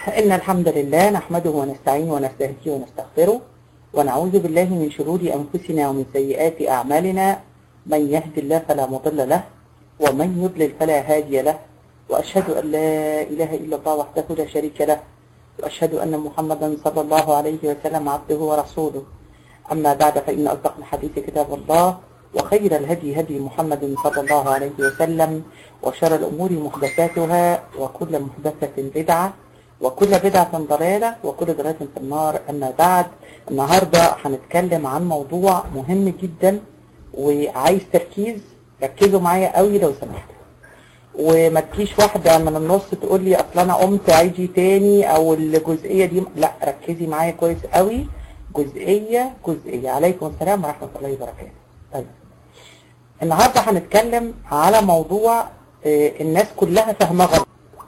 إن الحمد لله نحمده ونستعينه ونستهديه ونستغفره ونعوذ بالله من شرور أنفسنا ومن سيئات أعمالنا من يهد الله فلا مضل له ومن يضلل فلا هادي له وأشهد أن لا إله إلا الله وحده لا شريك له وأشهد أن محمدا صلى الله عليه وسلم عبده ورسوله أما بعد فإن أصدق الحديث كتاب الله وخير الهدي هدي محمد صلى الله عليه وسلم وشر الأمور محدثاتها وكل محدثة بدعة وكل بدعة ضلالة وكل ضلالة في النار أما بعد النهاردة هنتكلم عن موضوع مهم جدا وعايز تركيز ركزوا معايا قوي لو سمحتوا وما تجيش واحدة من النص تقول لي أصل أنا قمت عيدي تاني أو الجزئية دي لا ركزي معايا كويس قوي جزئية جزئية عليكم السلام ورحمة الله وبركاته طيب النهاردة هنتكلم على موضوع آه، الناس كلها فاهماه غلط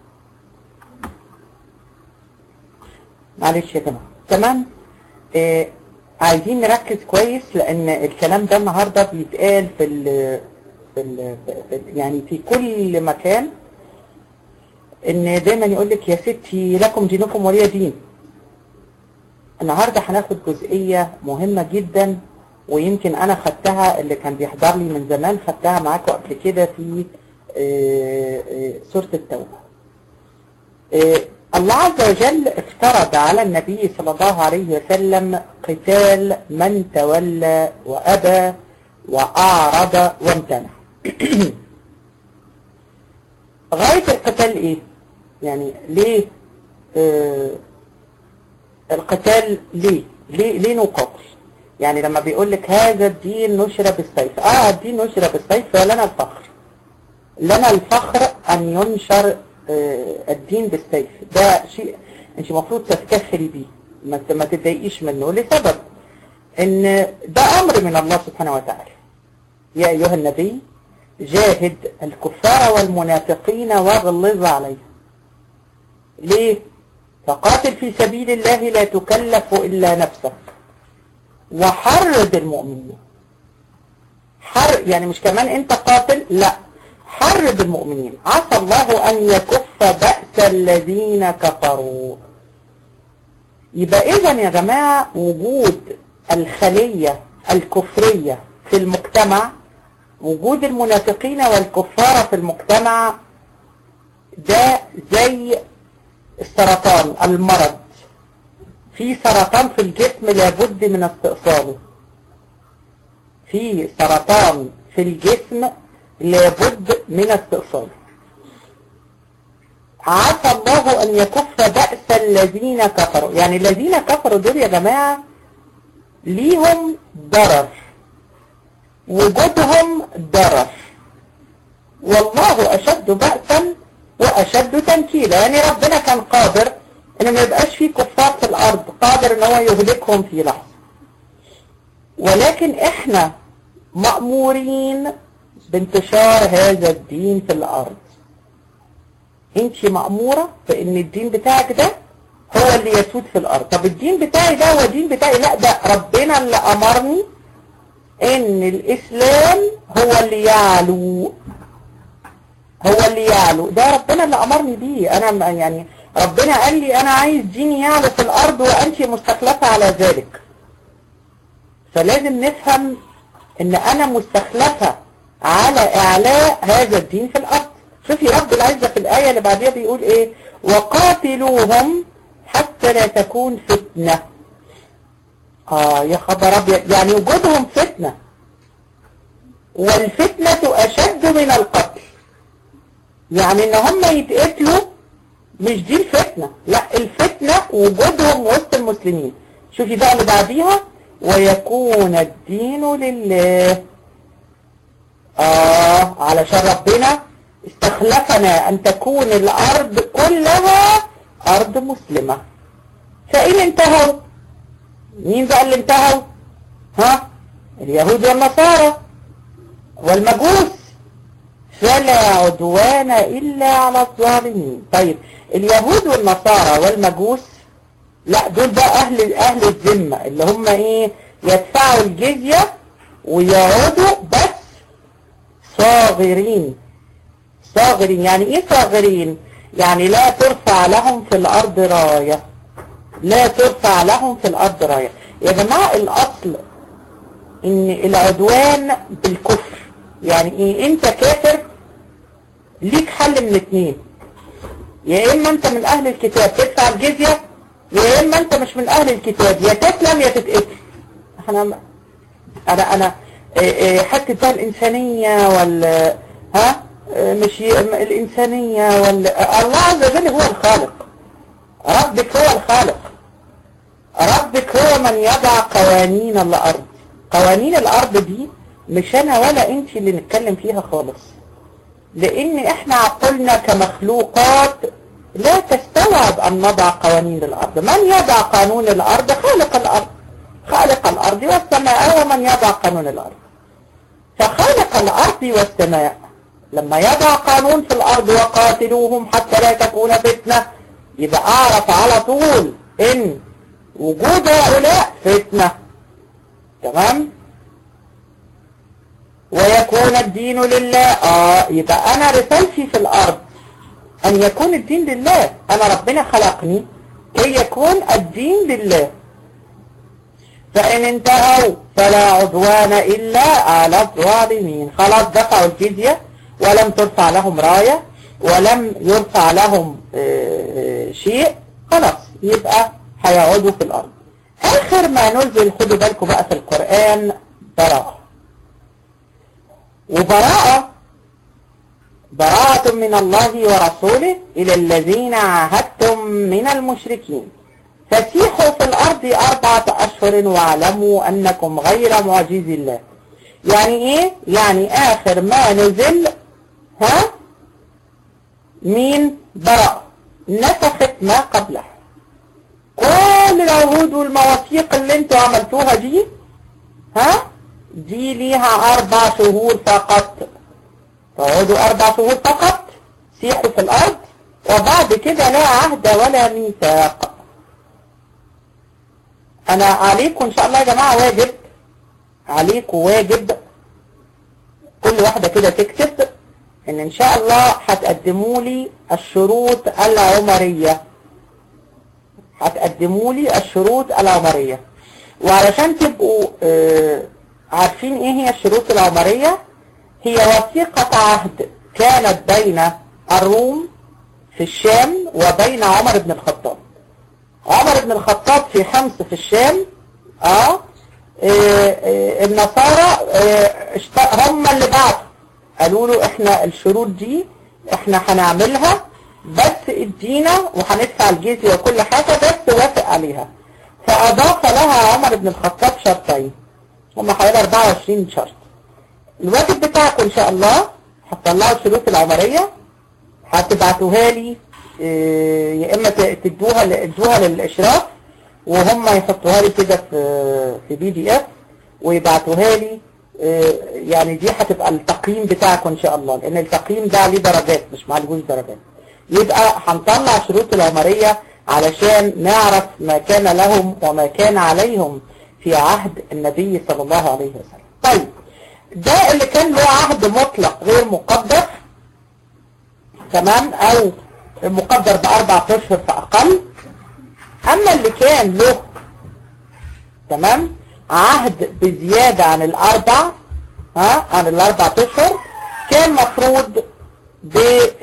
معلش يا جماعة تمام آه، عايزين نركز كويس لأن الكلام ده النهاردة بيتقال في ال في, ال في ال يعني في كل مكان ان دايما يقول لك يا ستي لكم دينكم ولي دين النهارده هناخد جزئيه مهمه جدا ويمكن انا خدتها اللي كان بيحضر لي من زمان خدتها معاكم قبل كده في آه، آه، سوره التوبه آه، الله عز وجل افترض على النبي صلى الله عليه وسلم قتال من تولى وابى واعرض وامتنع غايه القتال ايه يعني ليه آه القتال ليه ليه ليه نقاتل يعني لما بيقول لك هذا الدين نشر بالسيف اه الدين نشر بالسيف فلنا الفخر لنا الفخر ان ينشر آه الدين بالسيف ده شيء انت المفروض تفتخري بيه ما ت- ما تتضايقيش منه لسبب ان ده امر من الله سبحانه وتعالى يا ايها النبي جاهد الكفار والمنافقين واغلظ عليهم ليه فقاتل في سبيل الله لا تكلف إلا نفسك وحرض المؤمنين حر يعني مش كمان انت قاتل لا حرض المؤمنين عسى الله ان يكف بأس الذين كفروا يبقى اذا يا جماعة وجود الخلية الكفرية في المجتمع وجود المنافقين والكفار في المجتمع ده زي السرطان المرض في سرطان في الجسم لابد من استئصاله في سرطان في الجسم لابد من استئصاله عسى الله ان يكف بأس الذين كفروا يعني الذين كفروا دول يا جماعة ليهم ضرر وجودهم ضرر والله اشد بأسا واشد تنكيلا يعني ربنا كان قادر ان ما يبقاش فيه كفار في الارض قادر ان هو يهلكهم في لحظة ولكن احنا مأمورين بانتشار هذا الدين في الارض انت مأمورة بان الدين بتاعك ده هو اللي يسود في الارض طب الدين بتاعي ده هو الدين بتاعي لا ده ربنا اللي امرني ان الاسلام هو اللي يعلو هو اللي يعلو ده ربنا اللي امرني بيه انا م- يعني ربنا قال لي انا عايز ديني يعلو في الارض وانت مستخلفة على ذلك فلازم نفهم ان انا مستخلفة على اعلاء هذا الدين في الارض شوفي رب العزة في الاية اللي بعديها بيقول ايه وقاتلوهم حتى لا تكون فتنة اه يا خبر ابيض يعني وجودهم فتنة والفتنة اشد من القتل يعني ان هم يتقتلوا مش دي الفتنة لا الفتنة وجودهم وسط المسلمين شوفي بقى اللي بعديها ويكون الدين لله اه علشان ربنا استخلفنا ان تكون الارض كلها ارض مسلمة فإن انتهوا مين بقى اللي انتهوا ها اليهود والنصارى والمجوس فلا عدوان إلا على الظالمين طيب اليهود والنصارى والمجوس لا دول بقى أهل أهل الذمة اللي هم إيه يدفعوا الجزية ويقعدوا بس صاغرين صاغرين يعني إيه صاغرين يعني لا ترفع لهم في الأرض راية لا ترفع لهم في الأرض راية يا جماعة الأصل إن العدوان بالكفر يعني إيه أنت كافر ليك حل من اتنين يا إما أنت من أهل الكتاب تدفع الجزية يا إما أنت مش من أهل الكتاب يا تسلم يا تتقتل احنا أنا أنا حتى بقى الإنسانية وال ها مش الإنسانية وال الله عز وجل هو الخالق ربك هو الخالق ربك هو من يضع قوانين الأرض قوانين الأرض دي مش أنا ولا أنت اللي نتكلم فيها خالص لأن إحنا عقولنا كمخلوقات لا تستوعب أن نضع قوانين الأرض من يضع قانون الأرض خالق الأرض خالق الأرض والسماء ومن يضع قانون الأرض فخالق الأرض والسماء لما يضع قانون في الأرض وقاتلوهم حتى لا تكون فتنة يبقى أعرف على طول إن وجود هؤلاء فتنة تمام ويكون الدين لله آه يبقى أنا رسالتي في الأرض أن يكون الدين لله أنا ربنا خلقني كي يكون الدين لله فإن انتهوا فلا عدوان إلا على الظالمين خلاص دفعوا الجزية ولم ترفع لهم راية ولم يرفع لهم شيء خلاص يبقى هيقعدوا في الأرض آخر ما ننزل خدوا بالكم بقى في القرآن براءة وبراءة براءة من الله ورسوله إلى الذين عاهدتم من المشركين فسيحوا في الأرض أربعة أشهر واعلموا أنكم غير معجز الله يعني إيه؟ يعني آخر ما نزل ها مين براء نسخت ما قبله كل العهود والمواثيق اللي انتوا عملتوها دي ها دي ليها أربع شهور فقط تقعدوا أربع شهور فقط سيحوا في الأرض وبعد كده لا عهد ولا ميثاق أنا عليكم إن شاء الله يا جماعة واجب عليكم واجب كل واحدة كده تكتب إن إن شاء الله هتقدموا لي الشروط العمرية هتقدموا لي الشروط العمرية وعلشان تبقوا آه عارفين ايه هي الشروط العمرية هي وثيقة عهد كانت بين الروم في الشام وبين عمر بن الخطاب عمر بن الخطاب في حمص في الشام اه, آه, آه النصارى آه هم اللي بعتوا قالوا له احنا الشروط دي احنا هنعملها بس ادينا وهندفع الجزية وكل حاجة بس وافق عليها فأضاف لها عمر بن الخطاب شرطين هم حوالي 24 شرط الواجب بتاعكم ان شاء الله هتطلعوا الشروط العمرية هتبعتوها لي اه يا اما تدوها تدوها للاشراف وهم يحطوها لي كده في في بي دي اف ويبعتوها لي اه يعني دي هتبقى التقييم بتاعكم ان شاء الله لان التقييم ده عليه درجات مش معلوش درجات يبقى هنطلع شروط العمرية علشان نعرف ما كان لهم وما كان عليهم في عهد النبي صلى الله عليه وسلم طيب ده اللي كان له عهد مطلق غير مقدر تمام او مقدر باربع اشهر فاقل اما اللي كان له تمام عهد بزيادة عن الاربع ها عن الاربع اشهر كان مفروض ب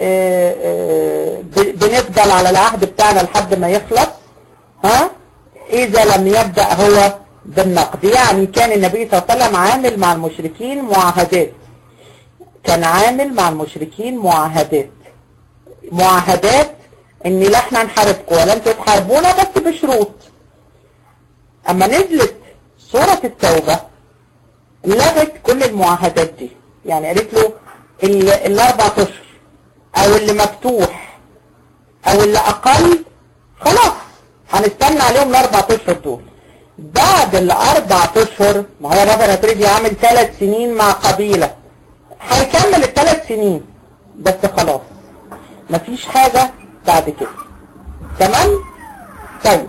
بنفضل على العهد بتاعنا لحد ما يخلص ها اذا لم يبدأ هو بالنقد يعني كان النبي صلى الله عليه وسلم عامل مع المشركين معاهدات كان عامل مع المشركين معاهدات معاهدات ان لا احنا نحاربكم ولا انتوا تحاربونا بس بشروط اما نزلت سورة التوبة لغت كل المعاهدات دي يعني قالت له الاربع اشهر او اللي مفتوح او اللي اقل خلاص هنستنى عليهم الاربع اشهر دول بعد الاربع اشهر ما هو مثلا تريد يعمل ثلاث سنين مع قبيلة هيكمل الثلاث سنين بس خلاص مفيش حاجة بعد كده تمام طيب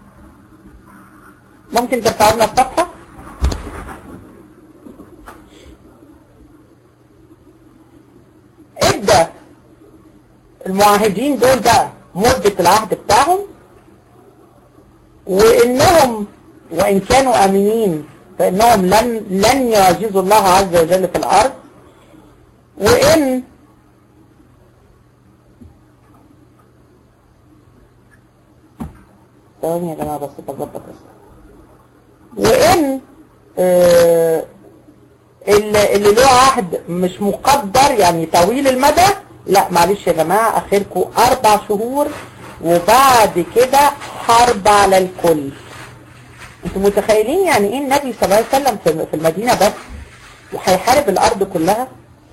ممكن ترفعوا لنا الصفحة ادى المعاهدين دول بقى مدة العهد بتاعهم وإنهم وإن كانوا آمنين فإنهم لن لن يعجزوا الله عز وجل في الأرض وإن ثواني يا جماعة بس بظبط وإن آه اللي, اللي له عهد مش مقدر يعني طويل المدى لا معلش يا جماعة اخركم اربع شهور وبعد كده حرب على الكل انتوا متخيلين يعني ايه النبي صلى الله عليه وسلم في المدينة بس وهيحارب الارض كلها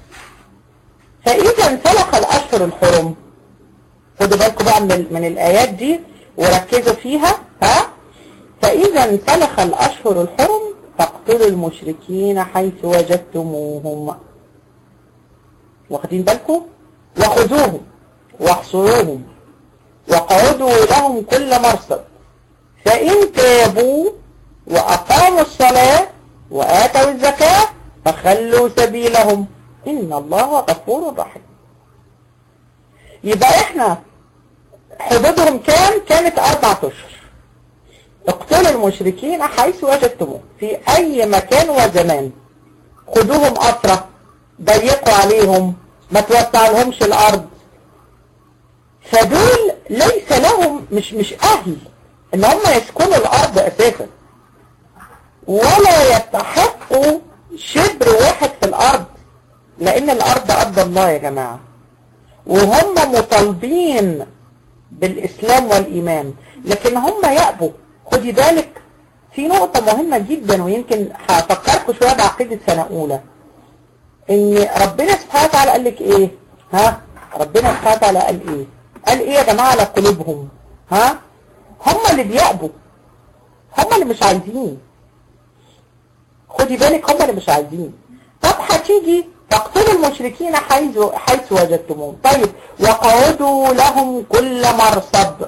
فاذا انسلخ الاشهر الحرم خدوا بالكم بقى من, من الايات دي وركزوا فيها ها فاذا انسلخ الاشهر الحرم فاقتلوا المشركين حيث وجدتموهم واخدين بالكم وخذوهم واحصروهم وقعدوا لهم كل مرصد فإن تابوا وأقاموا الصلاة وآتوا الزكاة فخلوا سبيلهم إن الله غفور رحيم يبقى احنا حدودهم كام كانت أربعة أشهر اقتلوا المشركين حيث وجدتموه في أي مكان وزمان خدوهم أسرة ضيقوا عليهم ما توسع لهمش الأرض فدول ليس لهم مش مش أهل إن هم يسكنوا الأرض أساسا ولا يستحقوا شبر واحد في الأرض لأن الأرض أرض الله يا جماعة وهم مطالبين بالإسلام والإيمان لكن هم يأبوا خدي بالك في نقطة مهمة جدا ويمكن هفكركم شوية بعقيدة سنة أولى إن ربنا سبحانه وتعالى قال لك إيه ها ربنا سبحانه وتعالى قال إيه قال إيه يا جماعة على قلوبهم ها هم اللي بيأبوا هم اللي مش عايزين خدي بالك هم اللي مش عايزين طب هتيجي تقتلوا المشركين حيث حيث وجدتموهم طيب وقعدوا لهم كل مرصد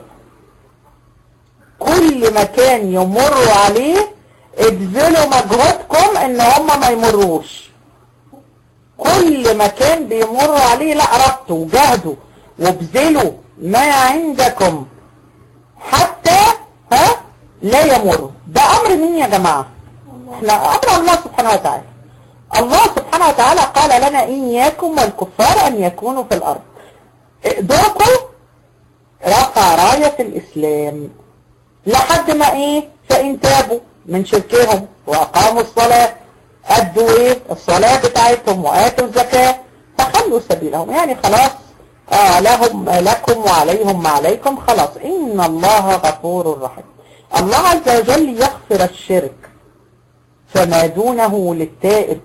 كل مكان يمروا عليه ابذلوا مجهودكم ان هم ما يمروش كل مكان بيمروا عليه لا ربطوا وجهدوا وابذلوا ما عندكم حتى ها لا يمروا ده امر مين يا جماعة احنا امر الله سبحانه وتعالى الله سبحانه وتعالى قال لنا إياكم والكفار أن يكونوا في الأرض دوركم رفع راية الإسلام لحد ما إيه فإن تابوا من شركهم وأقاموا الصلاة أدوا إيه الصلاة بتاعتهم وآتوا الزكاة فخلوا سبيلهم يعني خلاص آه لهم لكم وعليهم ما عليكم خلاص إن الله غفور رحيم الله عز وجل يغفر الشرك فما دونه للتائب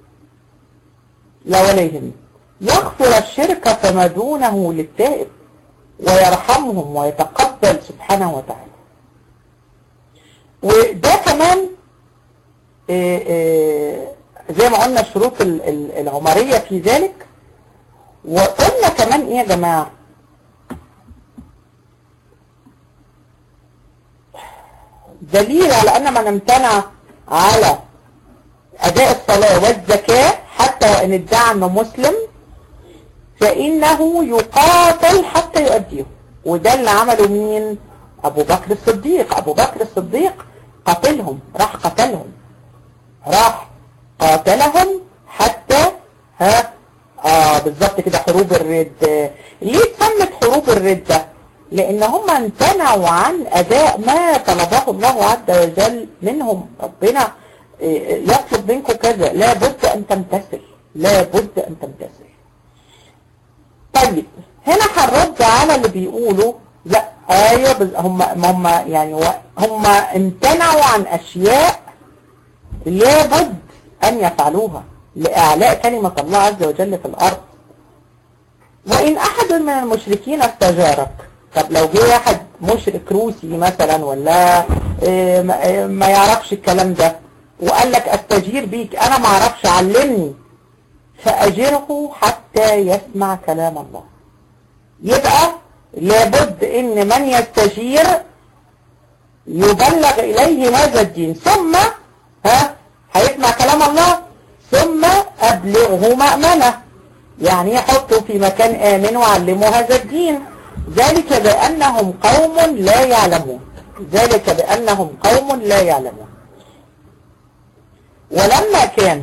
لا ولا يهم يغفر الشرك فما دونه للتائب ويرحمهم ويتقبل سبحانه وتعالى وده كمان إيه إيه زي ما قلنا الشروط العمرية في ذلك وقلنا كمان ايه يا جماعة دليل على ان من امتنع على اداء الصلاة والزكاة حتى وان ادعى انه مسلم فانه يقاتل حتى يؤديه وده اللي عمله مين ابو بكر الصديق ابو بكر الصديق قتلهم راح قتلهم راح قاتلهم حتى ها اه بالظبط كده حروب الرد ليه اتسمت حروب الردة لان هم امتنعوا عن اداء ما طلبه الله عز وجل منهم ربنا يطلب منكم كذا لابد ان تمتثل لابد ان تمتثل طيب هنا هنرد على اللي بيقولوا لا ايوه هم هم يعني هم امتنعوا عن اشياء لابد ان يفعلوها لاعلاء كلمة الله عز وجل في الارض وان احد من المشركين استجارك طب لو جه واحد مشرك روسي مثلا ولا ما يعرفش الكلام ده وقال لك استجير بيك انا ما اعرفش علمني فاجره حتى يسمع كلام الله يبقى لابد ان من يستجير يبلغ اليه هذا الدين ثم ها هيسمع كلام الله ثم ابلغه مأمنة يعني يحطوا في مكان آمن وعلموا هذا الدين ذلك بأنهم قوم لا يعلمون ذلك بأنهم قوم لا يعلمون ولما كان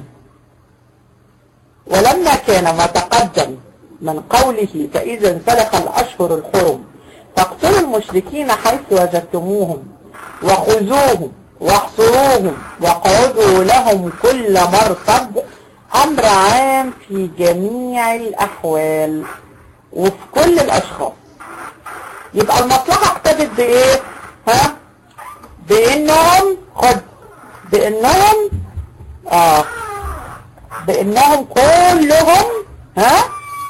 ولما كان ما تقدم من قوله فإذا انسلخ الأشهر الحرم فاقتلوا المشركين حيث وجدتموهم وخذوهم واحصروهم وقعدوا لهم كل مرصد أمر عام في جميع الأحوال وفي كل الأشخاص يبقى المصلحة اقتدت بإيه؟ ها؟ بإنهم خد بإنهم آه بإنهم كلهم ها؟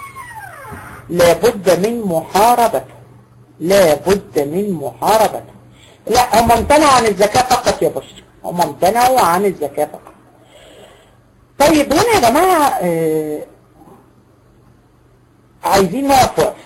لابد من محاربته لابد من محاربته لا هم امتنعوا عن الزكاة فقط يا بشر هم امتنعوا عن الزكاة فقط طيب هنا يا جماعة آه عايزين نقف وقف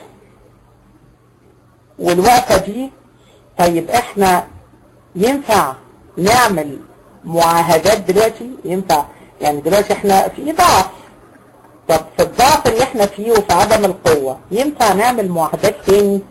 والوقفة دي طيب احنا ينفع نعمل معاهدات دلوقتي ينفع يعني دلوقتي احنا في ضعف طب في الضعف اللي احنا فيه وفي عدم القوة ينفع نعمل معاهدات تاني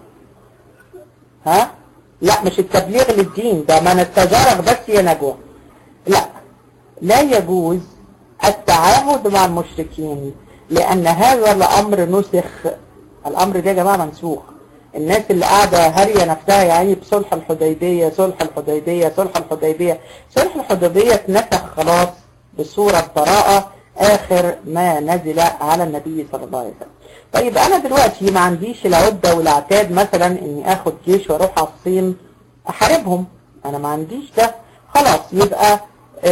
ها لا مش التبليغ للدين ده من التجارة بس يا نجوى لا لا يجوز التعاهد مع المشركين لأن هذا الأمر نسخ الأمر ده يا جماعة منسوخ الناس اللي قاعدة هارية نفسها يعني بصلح الحديبية صلح الحديبية صلح الحديبية صلح الحديبية اتنسخ خلاص بصورة براءة آخر ما نزل على النبي صلى الله عليه وسلم طيب أنا دلوقتي ما عنديش العدة والعتاد مثلا إني آخد جيش وأروح على الصين أحاربهم أنا ما عنديش ده خلاص يبقى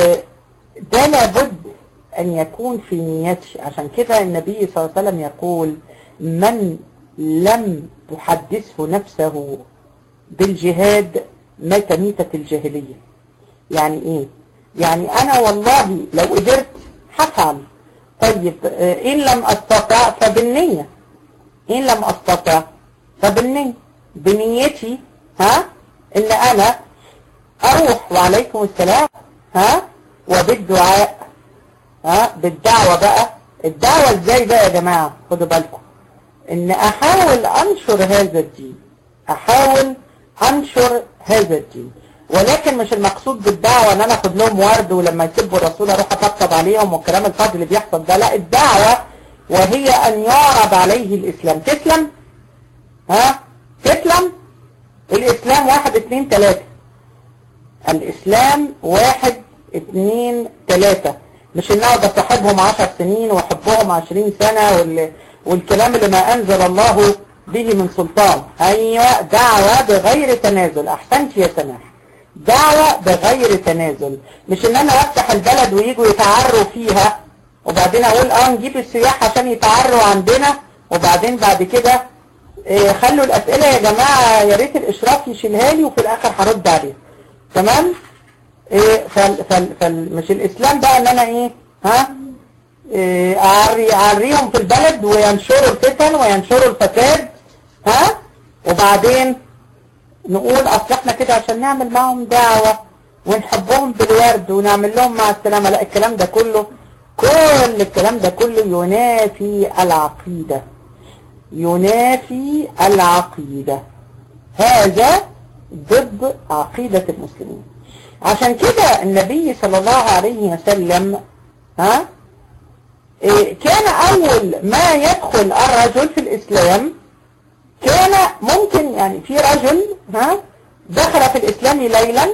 ده لابد أن يكون في نيتي عشان كده النبي صلى الله عليه وسلم يقول من لم تحدثه نفسه بالجهاد مات ميتة الجاهلية يعني ايه يعني انا والله لو قدرت هفعل طيب ان لم استطع فبالنية ان لم استطع فبالنية بنيتي ها ان انا اروح وعليكم السلام ها وبالدعاء ها بالدعوة بقى الدعوة ازاي بقى يا جماعة خدوا بالكم ان احاول انشر هذا الدين احاول انشر هذا الدين ولكن مش المقصود بالدعوة ان انا اخد لهم ورد ولما يسبوا الرسول اروح اطبطب عليهم والكلام الفاضي اللي بيحصل ده لا الدعوة وهي ان يعرض عليه الاسلام تسلم ها تسلم الاسلام واحد اتنين تلاتة الاسلام واحد اتنين تلاتة مش ان اقعد اصاحبهم عشر سنين واحبهم عشرين سنة وال... والكلام اللي ما انزل الله به من سلطان ايوه دعوة بغير تنازل احسنت يا سماح دعوة بغير تنازل مش ان انا افتح البلد ويجوا يتعروا فيها وبعدين اقول اه نجيب السياح عشان يتعروا عندنا وبعدين بعد كده إيه خلوا الاسئلة يا جماعة يا ريت الاشراف يشيلها لي وفي الاخر هرد عليها تمام إيه فال فال فال مش الاسلام بقى ان انا ايه ها إيه أعري أعريهم في البلد وينشروا الفتن وينشروا الفساد ها وبعدين نقول اصل احنا كده عشان نعمل معهم دعوة ونحبهم بالورد ونعمل لهم مع السلامة لا الكلام ده كله كل الكلام ده كله ينافي العقيدة ينافي العقيدة هذا ضد عقيدة المسلمين عشان كده النبي صلى الله عليه وسلم ها إيه كان أول ما يدخل الرجل في الإسلام كان ممكن يعني في رجل ها دخل في الإسلام ليلا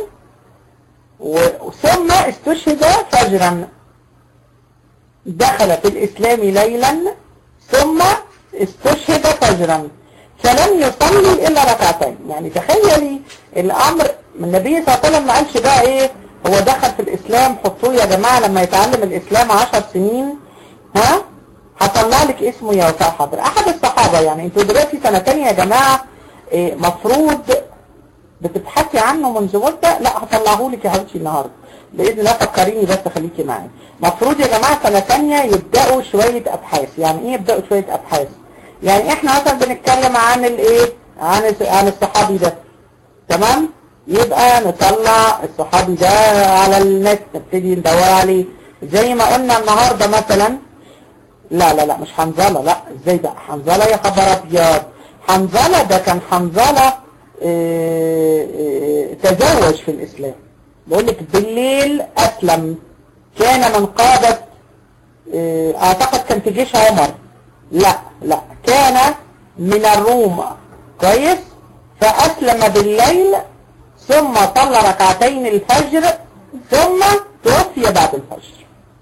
ثم استشهد فجرا دخل في الإسلام ليلا ثم استشهد فجرا فلم يصلي إلا ركعتين يعني تخيلي الأمر النبي صلى الله عليه وسلم ما قالش بقى إيه هو دخل في الإسلام حطوه يا جماعة لما يتعلم الإسلام عشر سنين ها هطلع لك اسمه يا وفاء حضر احد الصحابة يعني انتوا دلوقتي سنة تانية يا جماعة إيه مفروض بتبحثي عنه منذ مدة لا هطلعه لك يا حبيبتي النهاردة بإذن الله فكريني بس خليكي معايا مفروض يا جماعة سنة تانية يبدأوا شوية أبحاث يعني ايه يبدأوا شوية أبحاث يعني احنا مثلا بنتكلم عن الايه عن عن الصحابي ده تمام يبقى نطلع الصحابي ده على النت نبتدي ندور عليه زي ما قلنا النهاردة مثلا لا لا لا مش حنظلة لا ازاي بقى حنظلة يا خبر ابيض حنظلة ده كان حنظلة اه اه تزوج في الاسلام بقول لك بالليل اسلم كان من قادة اه اعتقد كان في جيش عمر لا لا كان من الروم كويس فاسلم بالليل ثم صلى ركعتين الفجر ثم توفي بعد الفجر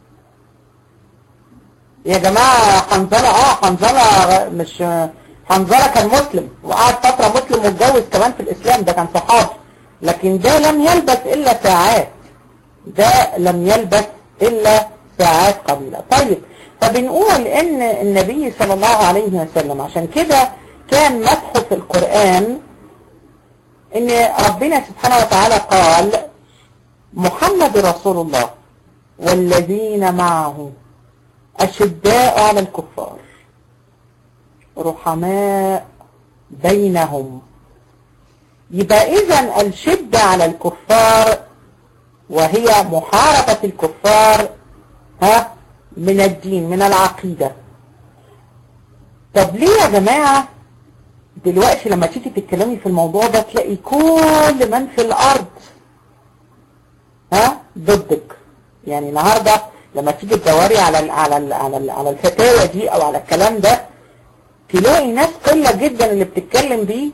يا جماعة حنظلة اه حنظلة مش حنظلة كان مسلم وقعد فترة مسلم واتجوز كمان في الاسلام ده كان صحابي لكن ده لم يلبس الا ساعات ده لم يلبس الا ساعات قليلة طيب فبنقول ان النبي صلى الله عليه وسلم عشان كده كان مدحه في القرآن ان ربنا سبحانه وتعالى قال محمد رسول الله والذين معه أشداء على الكفار رحماء بينهم يبقى إذا الشدة على الكفار وهي محاربة الكفار ها من الدين من العقيدة طب ليه يا جماعة دلوقتي لما تيجي تتكلمي في الموضوع ده تلاقي كل من في الأرض ها ضدك يعني النهارده لما تيجي تدوري على ال على ال على ال على الفتاوى دي او على الكلام ده تلاقي ناس قلة جدا اللي بتتكلم بيه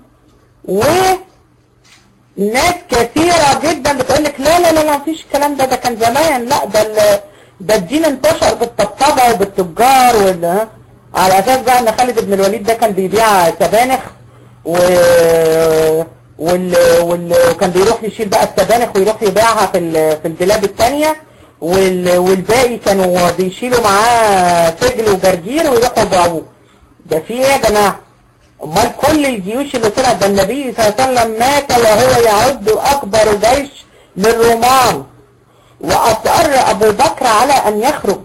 وناس كثيرة جدا بتقول لك لا لا لا لا مفيش الكلام ده ده كان زمان لا ده ده الدين انتشر بالطبطبة وبالتجار وال على اساس بقى ان خالد بن الوليد ده كان بيبيع سبانخ و وال... وال... وكان بيروح يشيل بقى السبانخ ويروح يبيعها في ال... في البلاد الثانيه وال... والباقي كانوا بيشيلوا معاه سجل وجرجير ويروحوا يبيعوه ده في ايه يا جماعه امال كل الجيوش اللي طلعت ده النبي صلى الله عليه وسلم مات وهو يعد اكبر جيش للرومان واصر ابو بكر على ان يخرج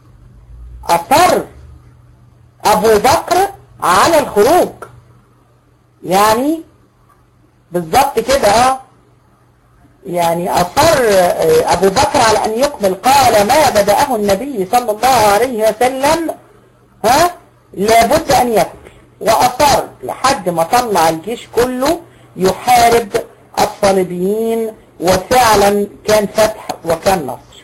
اصر ابو بكر على الخروج يعني بالظبط كده اه يعني أصر أبو بكر على أن يكمل قال ما بدأه النبي صلى الله عليه وسلم ها لابد أن يكمل وأصر لحد ما طلع الجيش كله يحارب الصليبيين وفعلا كان فتح وكان نصر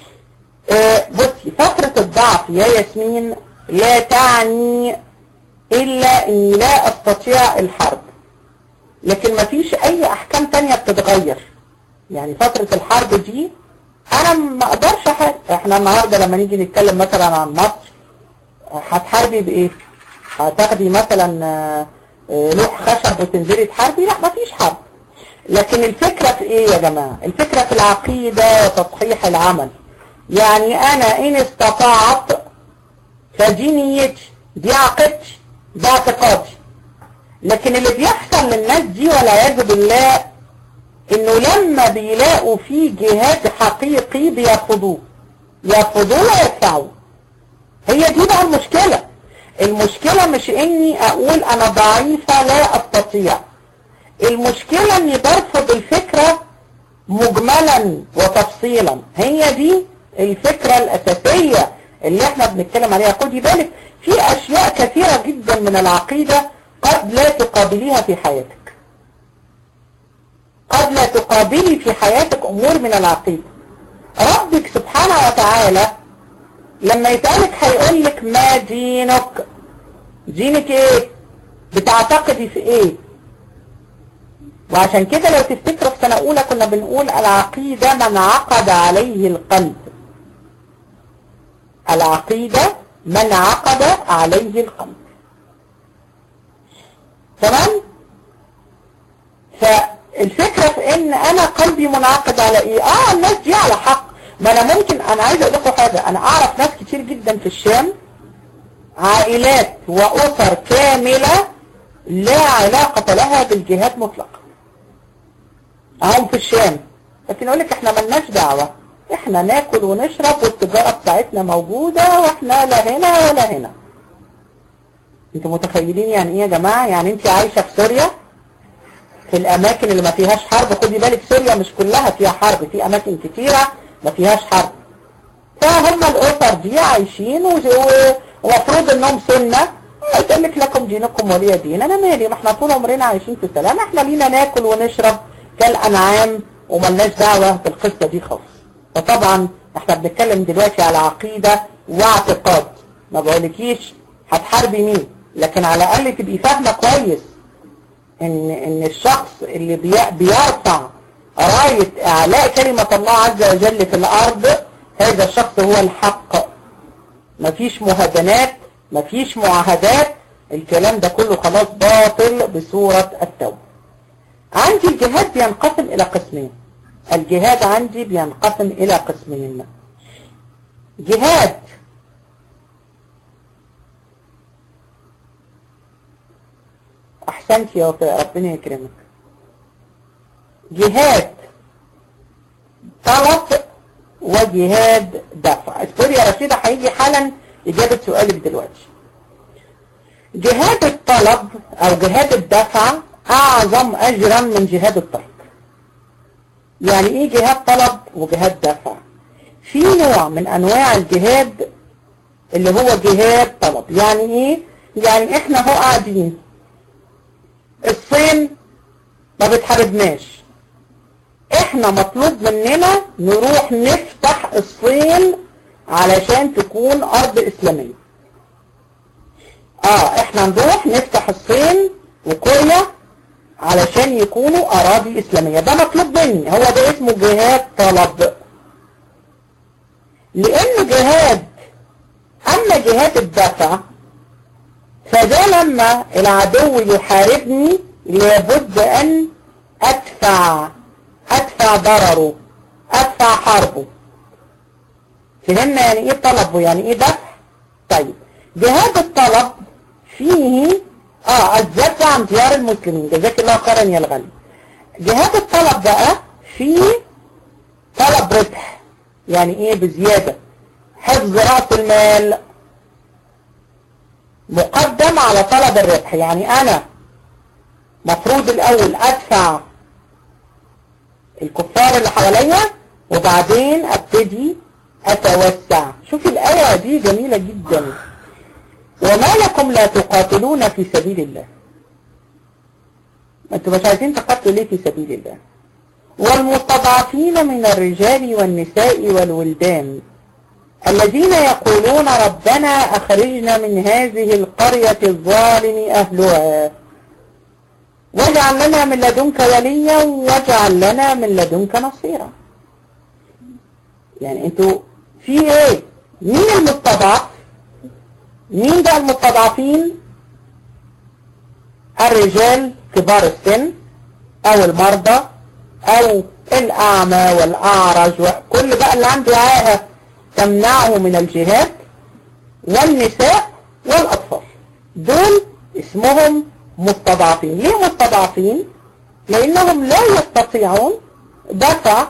آه بصي فترة الضعف يا ياسمين لا تعني إلا أني لا أستطيع الحرب لكن ما فيش اي احكام تانية بتتغير يعني فترة الحرب دي انا ما اقدرش حاجة احنا النهاردة لما نيجي نتكلم مثلا عن مصر هتحاربي بايه هتاخدي مثلا لوح خشب وتنزلي تحاربي لا ما فيش حرب لكن الفكرة في ايه يا جماعة الفكرة في العقيدة وتصحيح العمل يعني انا ان استطعت فدي نيتي دي عقيدتي ده اعتقادي لكن اللي بيحصل للناس دي والعياذ بالله انه لما بيلاقوا في جهاد حقيقي بيرفضوه يرفضوه ويدفعوه هي دي بقى المشكلة المشكلة مش اني اقول انا ضعيفة لا استطيع المشكلة اني برفض الفكرة مجملا وتفصيلا هي دي الفكرة الاساسية اللي احنا بنتكلم عليها خدي بالك في اشياء كثيرة جدا من العقيدة قد لا تقابليها في حياتك قد لا تقابلي في حياتك امور من العقيدة ربك سبحانه وتعالى لما يسألك هيقول لك ما دينك دينك ايه بتعتقدي في ايه وعشان كده لو تفتكروا في سنة اولى كنا بنقول العقيدة من عقد عليه القلب العقيدة من عقد عليه القلب تمام فالفكرة في ان انا قلبي منعقد على ايه اه الناس دي على حق ما انا ممكن انا عايز اقول لكم حاجة انا اعرف ناس كتير جدا في الشام عائلات واسر كاملة لا علاقة لها بالجهاد مطلقا اهم في الشام لكن اقول لك احنا ملناش دعوة احنا ناكل ونشرب والتجارة بتاعتنا موجودة واحنا لا هنا ولا هنا انتوا متخيلين يعني ايه يا جماعة يعني انت عايشة في سوريا في الاماكن اللي ما فيهاش حرب خدي بالك سوريا مش كلها فيها حرب في اماكن كتيرة ما فيهاش حرب فهم الاسر دي عايشين ومفروض انهم سنة قلت لك لكم دينكم ولي دين انا مالي ما احنا طول عمرنا عايشين في سلام احنا لينا ناكل ونشرب كالانعام وملناش دعوة بالقصة دي خالص فطبعا احنا بنتكلم دلوقتي على عقيدة واعتقاد ما بقولكيش هتحاربي مين لكن على الاقل تبقي فاهمة كويس ان ان الشخص اللي بيرفع راية اعلاء كلمة الله عز وجل في الارض هذا الشخص هو الحق مفيش مهادنات مفيش معاهدات الكلام ده كله خلاص باطل بصورة التوبة عندي الجهاد بينقسم الى قسمين الجهاد عندي بينقسم الى قسمين جهاد احسنت يا وفاء ربنا يكرمك جهاد طلب وجهاد دفع اذكري يا رشيدة هيجي حالا اجابة سؤالك دلوقتي جهاد الطلب او جهاد الدفع اعظم اجرا من جهاد الطلب يعني ايه جهاد طلب وجهاد دفع في نوع من انواع الجهاد اللي هو جهاد طلب يعني ايه يعني احنا هو قاعدين الصين ما بتحاربناش احنا مطلوب مننا نروح نفتح الصين علشان تكون ارض اسلامية اه احنا نروح نفتح الصين وكوريا علشان يكونوا اراضي اسلامية ده مطلوب مني هو ده اسمه جهاد طلب لان جهاد اما جهاد الدفع فده لما العدو يحاربني لابد ان ادفع ادفع ضرره ادفع حربه فهمنا يعني ايه طلب ويعني ايه دفع طيب جهاد الطلب فيه اه الزكاة عن ديار المسلمين جزاك الله خيرا يا الغالي جهاد الطلب بقى فيه طلب ربح يعني ايه بزيادة حفظ راس المال مقدم على طلب الربح يعني انا مفروض الاول ادفع الكفار اللي حواليا وبعدين ابتدي اتوسع شوفي الايه دي جميلة جدا وما لكم لا تقاتلون في سبيل الله انتوا مش عايزين تقاتلوا ليه في سبيل الله والمستضعفين من الرجال والنساء والولدان الذين يقولون ربنا أخرجنا من هذه القرية الظالم أهلها واجعل لنا من لدنك وليا واجعل لنا من لدنك نصيرا يعني انتوا في ايه مين المستضعف مين ده المستضعفين الرجال كبار السن او المرضى او الاعمى والاعرج وكل بقى اللي عنده عاهة تمنعه من الجهاد والنساء والاطفال دول اسمهم مستضعفين ليه مستضعفين لانهم لا يستطيعون دفع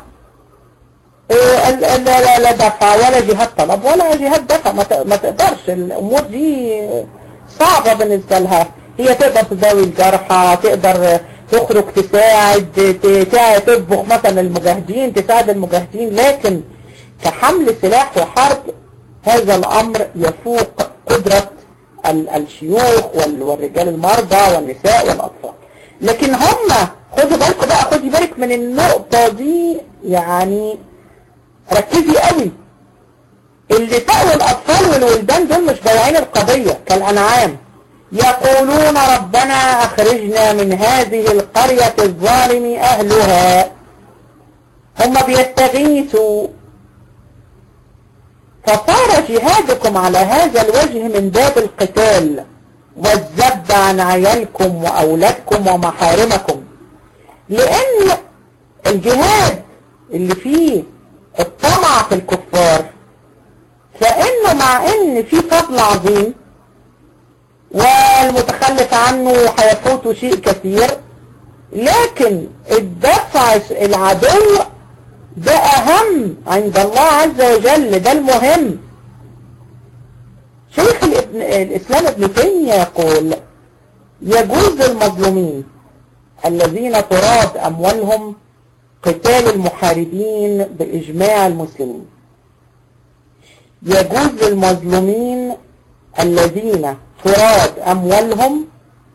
لا لا دفع ولا جهاد طلب ولا جهاد دفع ما تقدرش الامور دي صعبة بالنسبة لها هي تقدر تداوي الجرحى تقدر تخرج تساعد تطبخ مثلا المجاهدين تساعد المجاهدين لكن كحمل سلاح وحرب هذا الامر يفوق قدرة الشيوخ والرجال المرضى والنساء والاطفال لكن هم خدوا بالكم بقى خدي بالك من النقطة دي يعني ركزي قوي النساء والاطفال والولدان دول مش بايعين القضية كالانعام يقولون ربنا اخرجنا من هذه القرية الظالم اهلها هم بيستغيثوا فصار جهادكم على هذا الوجه من باب القتال والذب عن عيالكم واولادكم ومحارمكم لان الجهاد اللي فيه الطمع في الكفار فانه مع ان في فضل عظيم والمتخلف عنه هيفوته شيء كثير لكن الدفع العدو ده اهم عند الله عز وجل ده المهم شيخ الابن الاسلام ابن تيمية يقول يجوز المظلومين الذين تراد اموالهم قتال المحاربين باجماع المسلمين يجوز للمظلومين الذين فراد أموالهم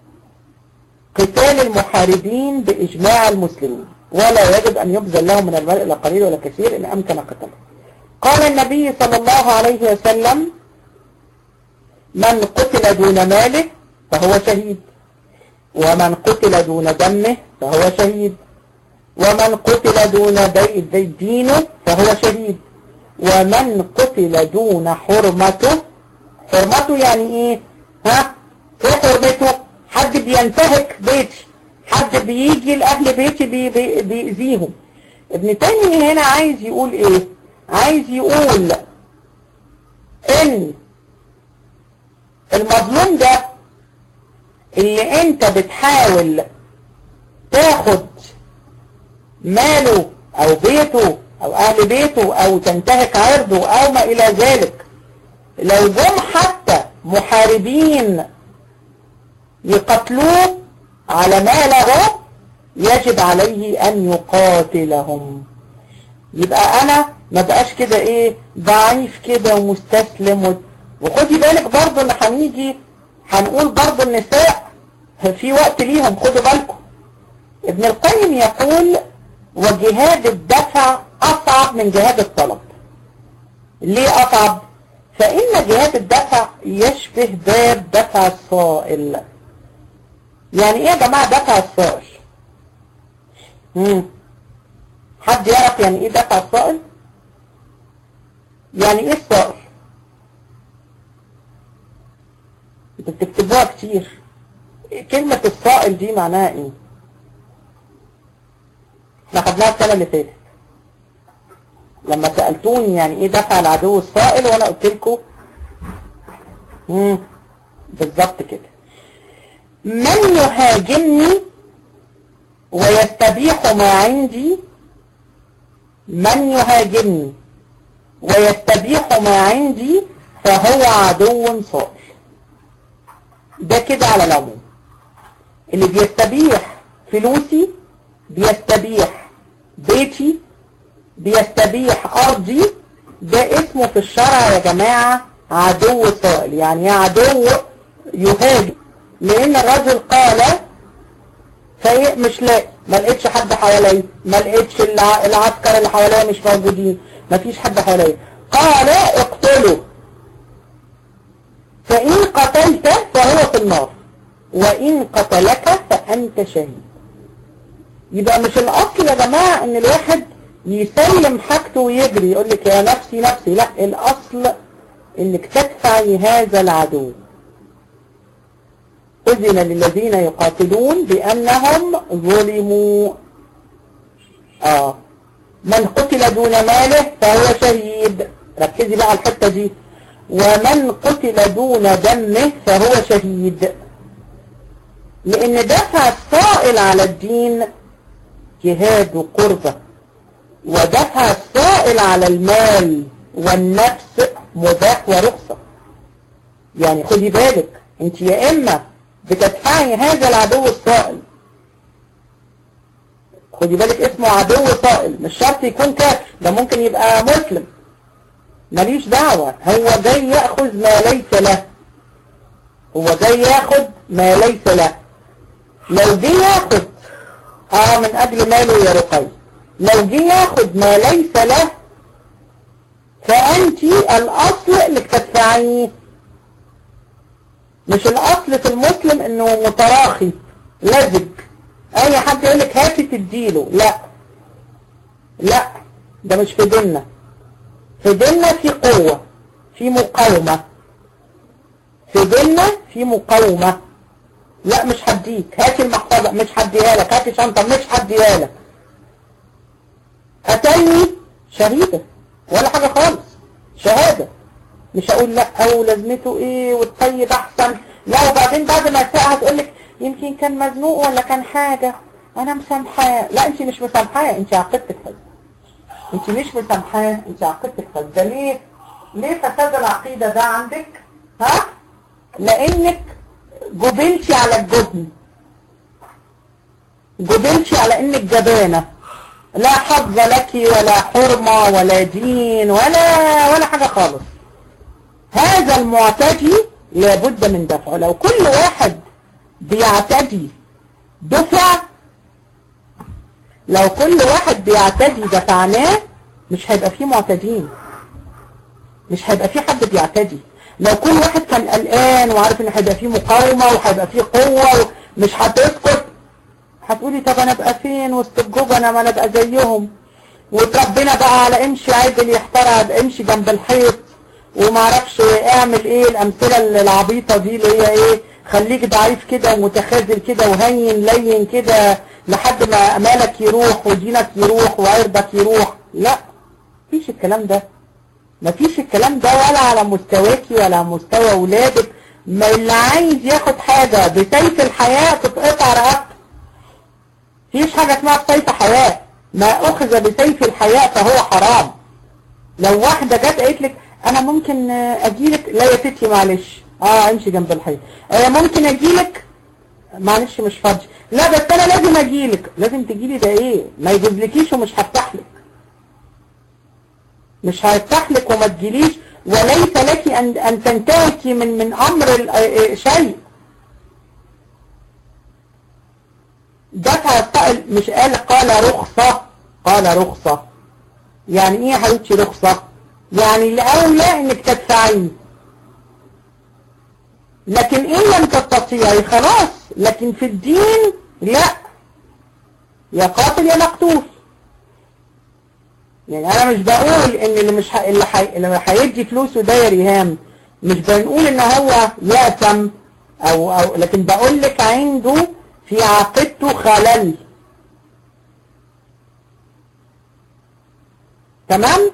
قتال المحاربين بإجماع المسلمين ولا يجب أن يبذل لهم من المال إلا قليل ولا كثير إن أمكن قتله قال النبي صلى الله عليه وسلم من قتل دون ماله فهو شهيد ومن قتل دون دمه فهو شهيد ومن قتل دون دينه فهو شهيد ومن قتل دون حرمته حرمته يعني ايه ها في حرمته حد بينتهك بيتي حد بيجي لأهل بيتي بي بي بيأذيهم ابن تاني هنا عايز يقول ايه عايز يقول ان المظلوم ده اللي انت بتحاول تاخد ماله او بيته او اهل بيته او تنتهك عرضه او ما الى ذلك لو جم حتى محاربين يقتلوه على ما له يجب عليه ان يقاتلهم يبقى انا ما بقاش كده ايه ضعيف كده ومستسلم و... وخدي بالك برضو ان هنيجي هنقول برضو النساء في وقت ليهم خدوا بالكم ابن القيم يقول وجهاد الدفع اصعب من جهاد الطلب ليه اصعب فان جهاد الدفع يشبه باب دفع الصائل يعني ايه يا جماعة دفع الصائل مم. حد يعرف يعني ايه دفع الصائل يعني ايه الصائل انتوا بتكتبوها كتير كلمة الصائل دي معناها ايه احنا خدناها السنة اللي فاتت لما سألتوني يعني ايه دفع العدو الصائل وانا قلت لكم بالظبط كده من يهاجمني ويستبيح ما عندي من يهاجمني ويستبيح ما عندي فهو عدو صائل ده كده على العموم اللي بيستبيح فلوسي بيستبيح بيتي بيستبيح أرضي ده اسمه في الشرع يا جماعة عدو صائل يعني عدو يهاجم لأن الرجل قال فايه مش لاقي ما لقيتش حد حواليا ما لقيتش العسكر اللي حواليا مش موجودين ما فيش حد حواليا قال اقتله فإن قتلت فهو في النار وإن قتلك فأنت شهيد يبقى مش الأصل يا جماعة إن الواحد يسلم حاجته ويجري يقول لك يا نفسي نفسي لا الأصل إنك تدفعي هذا العدو أذن للذين يقاتلون بأنهم ظلموا آه من قتل دون ماله فهو شهيد ركزي بقى الحتة دي ومن قتل دون دمه فهو شهيد لأن دفع الصائل على الدين جهاد وقربة ودفع الصائل على المال والنفس مباح ورخصة يعني خدي بالك انت يا اما بتدفعي هذا العدو الصائل خدي بالك اسمه عدو صائل مش شرط يكون كافر ده ممكن يبقى مسلم ماليش دعوة هو جاي يأخذ ما ليس له هو جاي ياخد ما ليس له لو جه ياخد اه من اجل ماله يا رقي لو جه ياخد ما ليس له فانت الاصل انك تدفعيه مش الاصل في المسلم انه متراخي لزج اي حد يقول لك هاتي تديله لا لا ده مش في ديننا في ديننا في قوة في مقاومة في ديننا في مقاومة لا مش هديك هاتي المحفظة مش هديها لك هاتي شنطة مش هديها لك قتلني شهيدة ولا حاجة خالص شهادة مش هقول لا او لازمته ايه والطيب احسن لا وبعدين بعد ما تساء هتقول لك يمكن كان مزنوق ولا كان حاجة انا مسامحاه لا انت مش مسامحاه انت عقدتك فاسدة انت مش مسامحاه انت عقدتك فاسدة ليه ليه فساد العقيدة ده عندك ها لانك جبلتي على الجبن جبلتي على انك جبانة لا حظ لك ولا حرمة ولا دين ولا ولا حاجة خالص هذا المعتدي لابد من دفعه لو كل واحد بيعتدي دفع لو كل واحد بيعتدي دفعناه مش هيبقى فيه معتدين مش هيبقى فيه حد بيعتدي لو كل واحد كان قلقان وعارف ان هيبقى فيه مقاومة وهيبقى فيه قوة مش هتسكت هتقولي طب انا ابقى فين وسط الجبنة ما انا ابقى زيهم وتربنا بقى على امشي عدل يحترق امشي جنب الحيط وما اعرفش اعمل ايه الامثلة العبيطة دي اللي هي ايه خليك ضعيف كده ومتخاذل كده وهين لين كده لحد ما امالك يروح ودينك يروح وعرضك يروح لا مفيش الكلام ده مفيش الكلام ده ولا على مستواكي ولا على مستوى ولادك ما اللي عايز ياخد حاجة بسيف الحياة تتقطع رقبته مفيش حاجة اسمها بسيف حياة ما اخذ بسيف الحياة فهو حرام لو واحدة جت قالت لك انا ممكن اجيلك لا يا ستي معلش اه امشي جنب الحيط آه ممكن اجيلك معلش مش فاضي لا بس انا لازم اجيلك لازم تجيلي ده ايه ما يجيبلكيش ومش هفتح لك مش هفتح لك وما تجيليش وليس لك ان ان تنتهكي من من امر شيء دفع الطائل مش قال قال رخصة قال رخصة يعني ايه يا حبيبتي رخصة يعني الاولى انك تدفعيه لكن ان لم تستطيعي خلاص لكن في الدين لا يا قاتل يا مقتول يعني انا مش بقول ان اللي مش ح... اللي, ح... اللي هيدي فلوسه ده يا ريهام مش بنقول ان هو يأثم او او لكن بقول لك عنده في عقيدته خلل تمام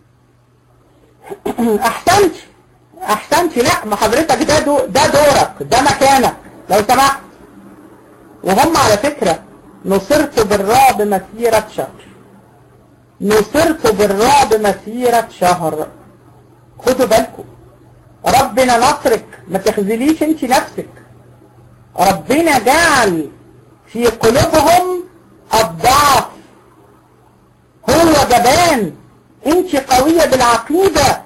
احسنت احسنت لا ما حضرتك ده دو ده دورك ده مكانك لو سمحت وهم على فكرة نصرت بالرعب مسيرة شهر نصرت بالرعب مسيرة شهر خدوا بالكم ربنا نصرك ما تخذليش انت نفسك ربنا جعل في قلوبهم الضعف هو جبان انت قوية بالعقيدة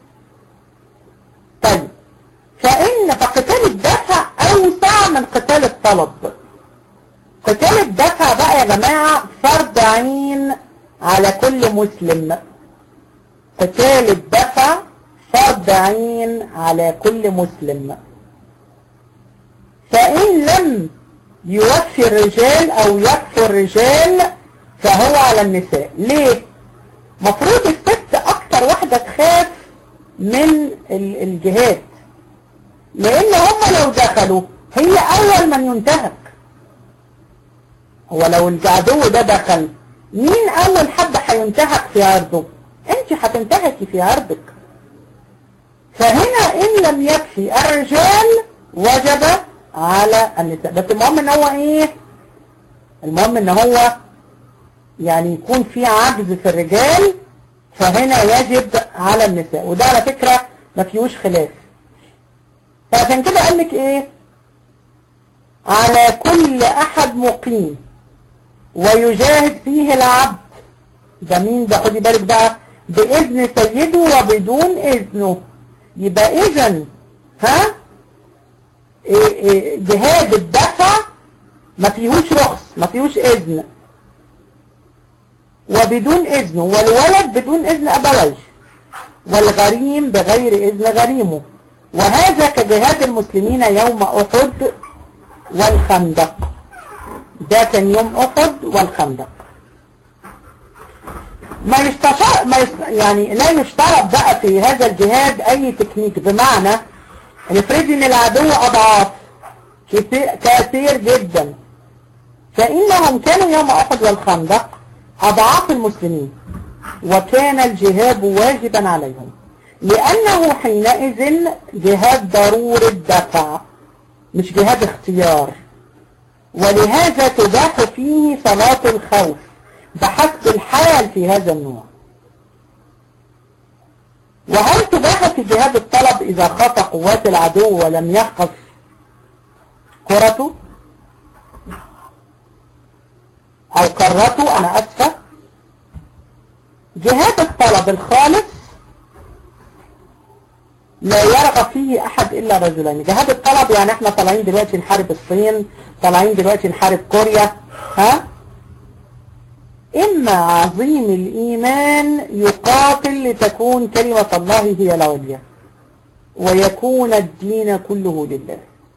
طيب فإن فقتال الدفع أوسع من قتال الطلب قتال الدفع بقى يا جماعة فرض عين على كل مسلم قتال الدفع فرض عين على كل مسلم فإن لم يوفي الرجال أو يكفي الرجال فهو على النساء ليه؟ مفروض الست أكتر واحدة تخاف من الجهاد لأن هم لو دخلوا هي أول من ينتهك هو لو العدو ده دخل مين أول حد هينتهك في عرضه أنت هتنتهكي في عرضك فهنا إن لم يكفي الرجال وجب على النساء بس المهم ان هو ايه المهم ان هو يعني يكون في عجز في الرجال فهنا يجب على النساء وده على فكرة ما فيهوش خلاف فعشان كده قال لك ايه على كل احد مقيم ويجاهد فيه العبد ده مين ده خدي بالك بقى بإذن سيده وبدون إذنه يبقى إذن ها إيه إيه جهاد الدفع ما فيهوش رخص ما فيهوش إذن وبدون إذنه والولد بدون إذن أبويه والغريم بغير إذن غريمه وهذا كجهاد المسلمين يوم أحد والخندق ده كان يوم أحد والخندق ما يستشار ما يست... يعني لا يشترط بقى في هذا الجهاد أي تكنيك بمعنى نفرض ان العدو أضعاف كثير جدا فإنهم كانوا يوم أحد والخندق أضعاف المسلمين وكان الجهاد واجبا عليهم لأنه حينئذ جهاد ضرورة دفع مش جهاد اختيار ولهذا تباح فيه صلاة الخوف بحسب الحال في هذا النوع وهل تباح في جهاد الطلب إذا خاف قوات العدو ولم يحقق كرته أو كرته أنا أسفة جهاد الطلب الخالص لا يرغب فيه أحد إلا رجلين جهاد الطلب يعني احنا طالعين دلوقتي نحارب الصين طالعين دلوقتي نحارب كوريا ها إما عظيم الإيمان يقاتل لتكون كلمة الله هي العليا ويكون الدين كله لله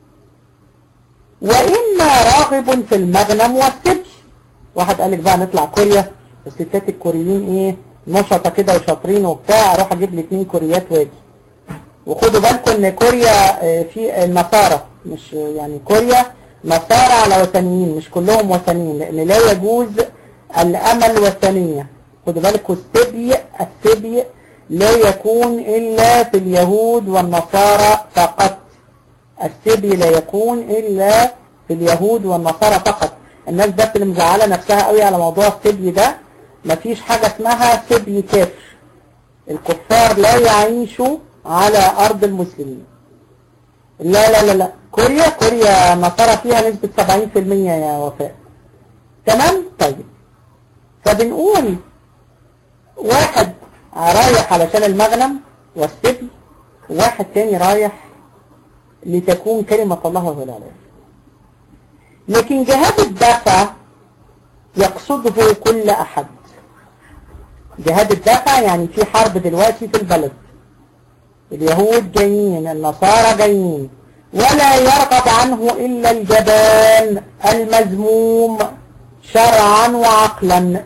وإما راغب في المغنم والسبي واحد قال لك بقى نطلع كوريا الستات الكوريين ايه نشطة كده وشاطرين وبتاع اروح اجيب لي اتنين كوريات واجي وخدوا بالكم ان كوريا في النصارى مش يعني كوريا نصارى على وثنيين مش كلهم وثنيين لان لا يجوز الامل وثنية خدوا بالكم السبي السبي لا يكون الا في اليهود والنصارى فقط السبي لا يكون الا في اليهود والنصارى فقط الناس بس اللي مزعله نفسها قوي على موضوع السبي ده مفيش حاجة اسمها سبي كافر الكفار لا يعيشوا على أرض المسلمين لا لا لا لا كوريا كوريا نصارى فيها نسبة 70% يا وفاء تمام طيب فبنقول واحد رايح علشان المغنم والسبي واحد تاني رايح لتكون كلمة الله هو العلي لكن جهاد الدفع يقصده كل أحد جهاد الدفع يعني في حرب دلوقتي في البلد اليهود جايين النصارى جايين ولا يرغب عنه إلا الجبان المذموم شرعا وعقلا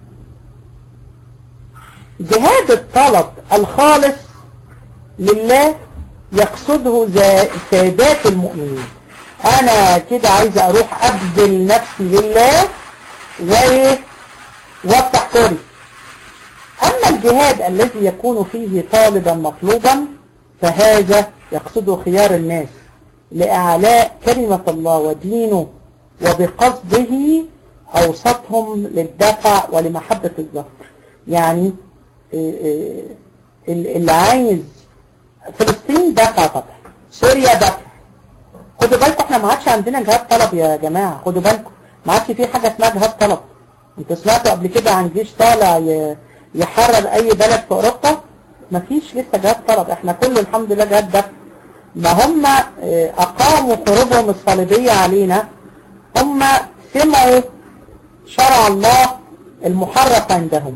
جهاد الطلب الخالص لله يقصده سادات المؤمنين انا كده عايز اروح ابذل نفسي لله وايه وافتح كوري اما الجهاد الذي يكون فيه طالبا مطلوبا فهذا يقصده خيار الناس لإعلاء كلمة الله ودينه وبقصده أوسطهم للدفع ولمحبة الظهر يعني اللي عايز فلسطين دفع طبعا سوريا دفع خدوا بالكم احنا ما عادش عندنا جهاد طلب يا جماعة خدوا بالكم ما عادش في حاجة اسمها جهاد طلب انتوا سمعتوا قبل كده عن جيش طالع يحرر اي بلد في اوروبا ما فيش لسه جهاد طلب احنا كله الحمد لله جهاد دفع ما هم اقاموا حروبهم الصليبية علينا هم سمعوا شرع الله المحرف عندهم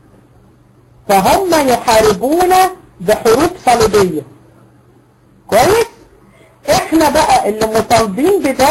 فهم يحاربون بحروب صليبية كويس احنا بقى اللي مطالبين بده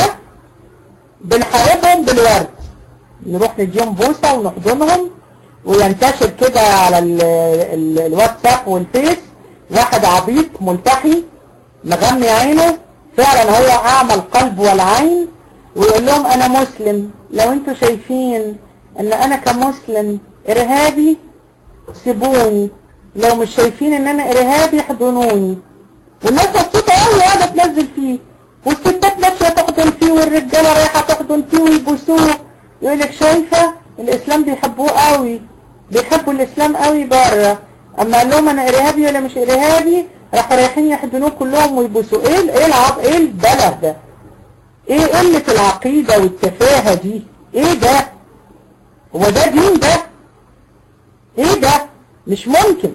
بنحاربهم بالورد نروح نديهم بوسة ونحضنهم وينتشر كده على ال ال الواتساب والفيس واحد عبيط ملتحي مغمي عينه فعلا هو اعمى القلب والعين ويقول لهم انا مسلم لو انتوا شايفين ان انا كمسلم ارهابي سيبوني لو مش شايفين ان انا ارهابي احضنوني والناس مبسوطه قوي قاعده تنزل فيه والستات ماشيه تحضن فيه والرجاله رايحه تحضن فيه ويبوسوه يقول لك شايفه الاسلام بيحبوه قوي بيحبوا الاسلام قوي بره اما قال لهم انا ارهابي ولا مش ارهابي راحوا رايحين يحضنوه كلهم ويبوسوه ايه ايه العب ايه البلد ده ايه قله العقيده والتفاهه دي ايه ده هو ده دين ده ايه ده مش ممكن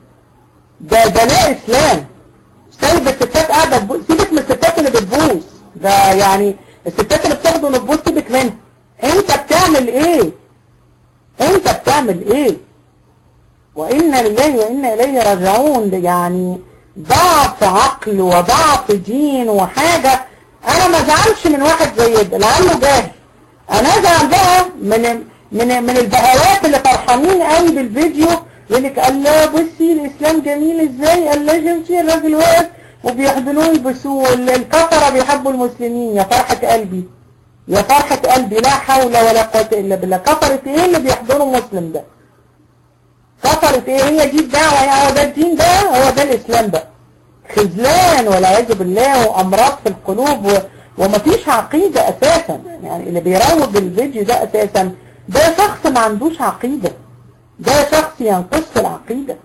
ده ده لا اسلام سايب الستات قاعده تبوس سيبك من الستات اللي بتبوس ده يعني الستات اللي بتاخدوا نبوس سيبك منها انت بتعمل ايه انت بتعمل ايه وإنا لله وإنا إليه راجعون يعني ضعف عقل وضعف دين وحاجة أنا ما زعلش من واحد زي ده لأنه جاهل أنا أزعل بقى من من من البهوات اللي فرحانين قوي بالفيديو يقول لك الله بصي الإسلام جميل إزاي الله شفتي الراجل واقف وبيحضنوه يبسوه الكفرة بيحبوا المسلمين يا فرحة قلبي يا فرحة قلبي لا حول ولا قوة إلا بالله كفرة إيه اللي بيحضنوا مسلم ده كفرت ايه هي دي الدعوة يعني هو ده الدين ده هو ده الاسلام بقى خذلان والعياذ بالله وامراض في القلوب و... ومفيش عقيدة اساسا يعني اللي بيروج الفيديو ده اساسا ده شخص ما عندوش عقيدة ده شخص ينقص العقيدة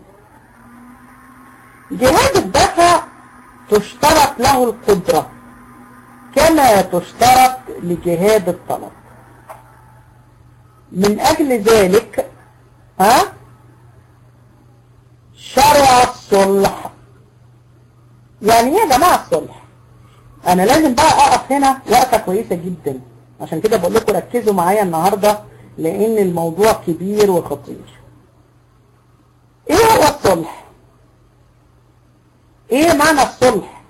جهاد الدفع تشترط له القدرة كما تشترط لجهاد الطلب من اجل ذلك ها شرع الصلح يعني ايه يا جماعة الصلح انا لازم بقى اقف هنا وقفة كويسة جدا عشان كده بقول لكم ركزوا معايا النهاردة لان الموضوع كبير وخطير ايه هو الصلح ايه معنى الصلح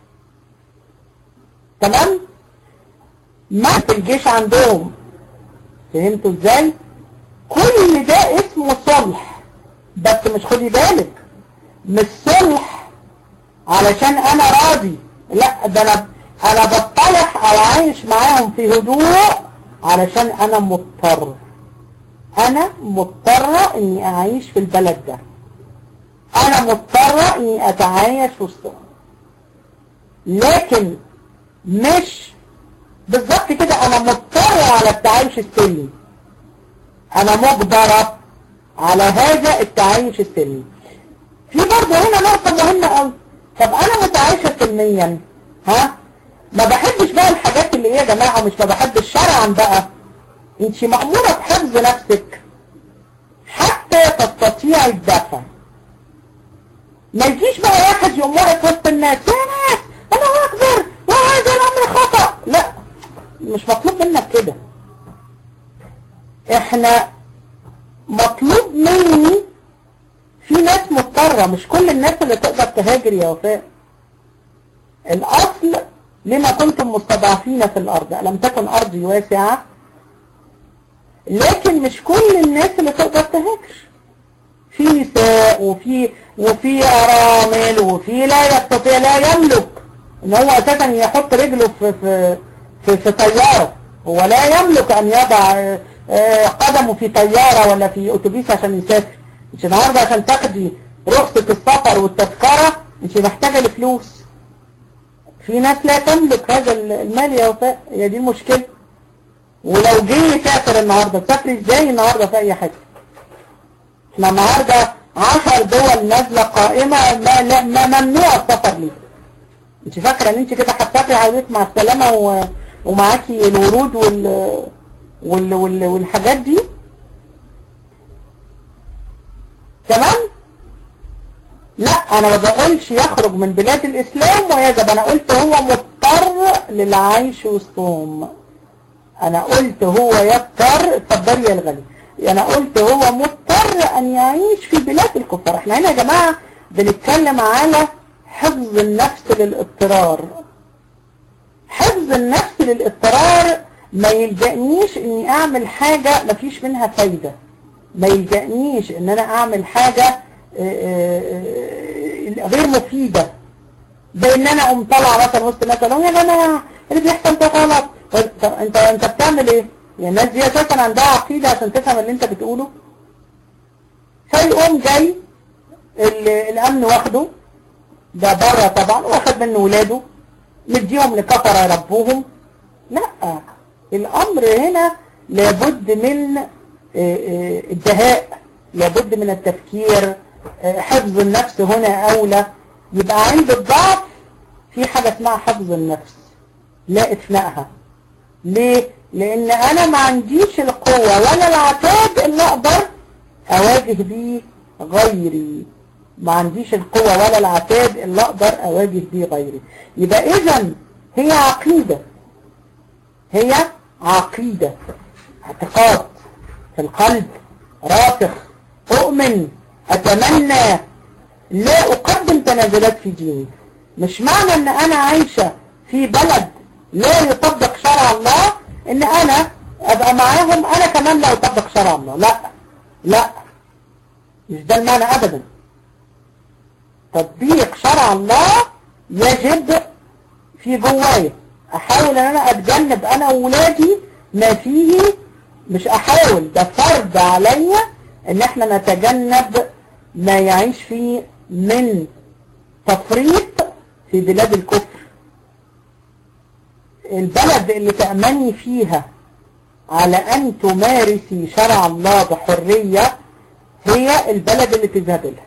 تمام ما في الجيش عندهم فهمتوا ازاي كل ده اسمه صلح بس مش خدي بالك مش صلح علشان انا راضي لا ده انا انا بطلع او عايش معاهم في هدوء علشان انا مضطر انا مضطرة اني اعيش في البلد ده انا مضطرة اني اتعايش وسطهم لكن مش بالظبط كده انا مضطرة على التعايش السلمي انا مجبرة على هذا التعايش السلمي في برضه هنا نقطة مهمة قوي طب انا متعايشة سلميا ها ما بحبش بقى الحاجات اللي ايه يا جماعة مش ما بحبش شرعا بقى انت مأمورة بحفظ نفسك حتى تستطيع الدفع ما يجيش بقى واحد يقوم واقف وسط الناس يا ناس انا اكبر وهذا الامر خطأ لا مش مطلوب منك كده احنا مطلوب مني في ناس مضطرة مش كل الناس اللي تقدر تهاجر يا وفاء الاصل لما كنتم مستضعفين في الارض الم تكن ارضي واسعة لكن مش كل الناس اللي تقدر تهاجر في نساء وفي وفي ارامل وفي لا يستطيع لا يملك ان هو اساسا يحط رجله في في في, في طيارة هو لا يملك ان يضع قدمه في طيارة ولا في اتوبيس عشان يسافر مش النهاردة عشان تاخدي رخصة السفر والتذكرة مش محتاجة لفلوس في ناس لا تملك هذا المال يا وفاء هي دي المشكلة ولو جه يسافر النهاردة تسافري ازاي النهاردة في اي حاجة احنا النهاردة عشر دول نازلة قائمة ما, لا ما ممنوع السفر ليه انت فاكرة ان انت كده هتسافري حضرتك مع السلامة و... ومعاكي الورود وال... وال... وال... والحاجات دي تمام لا انا ما بقولش يخرج من بلاد الاسلام ويذهب انا قلت هو مضطر للعيش وسطهم انا قلت هو يضطر اتفضلي يا الغالي انا قلت هو مضطر ان يعيش في بلاد الكفار احنا هنا يا جماعة بنتكلم على حفظ النفس للاضطرار حفظ النفس للاضطرار ما يلجأنيش اني اعمل حاجة ما فيش منها فايدة ما يلجأنيش ان انا اعمل حاجة غير مفيدة زي ان انا اقوم طالعه مثلا وسط الناس اقول يا جماعه اللي بيحصل ده غلط انت انت بتعمل ايه؟ يعني الناس دي اساسا عندها عقيده عشان تفهم اللي انت بتقوله فيقوم جاي الامن واخده ده بره طبعا واخد منه ولاده مديهم لكفر يربوهم لا الامر هنا لابد من الدهاء لابد من التفكير حفظ النفس هنا أولى يبقى عند الضعف في حاجة اسمها حفظ النفس لا إثناءها ليه؟ لأن أنا ما عنديش القوة ولا العتاد اللي أقدر أواجه بيه غيري ما عنديش القوة ولا العتاد اللي أقدر أواجه بيه غيري يبقى إذا هي عقيدة هي عقيدة اعتقاد في القلب راسخ أؤمن أتمنى لا أقدم تنازلات في ديني مش معنى أن أنا عايشة في بلد لا يطبق شرع الله أن أنا أبقى معاهم أنا كمان لا أطبق شرع الله لا لا مش ده المعنى أبدا تطبيق شرع الله يجب في جوايا أحاول أن أنا أتجنب أنا وولادي ما فيه مش أحاول ده فرض عليا ان احنا نتجنب ما يعيش فيه من تفريط في بلاد الكفر البلد اللي تأمني فيها على ان تمارسي شرع الله بحرية هي البلد اللي تذهب لها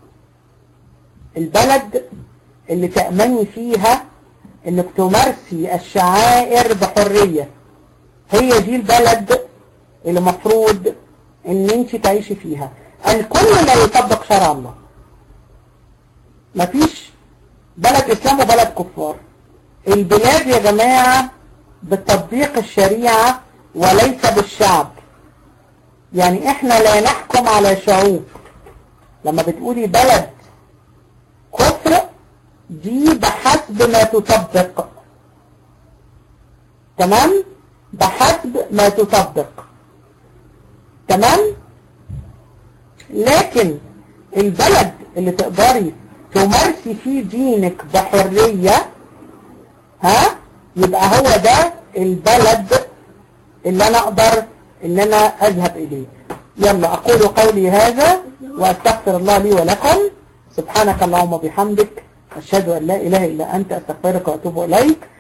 البلد اللي تأمني فيها انك تمارسي الشعائر بحرية هي دي البلد اللي مفروض ان انت تعيشي فيها الكل لا يطبق شرع الله مفيش بلد اسلام وبلد كفار البلاد يا جماعة بتطبيق الشريعة وليس بالشعب يعني احنا لا نحكم على شعوب لما بتقولي بلد كفر دي بحسب ما تطبق تمام بحسب ما تطبق تمام لكن البلد اللي تقدري تمارسي فيه دينك بحرية ها يبقى هو ده البلد اللي انا اقدر ان انا اذهب اليه يلا اقول قولي هذا واستغفر الله لي ولكم سبحانك اللهم وبحمدك اشهد ان لا اله الا انت استغفرك واتوب اليك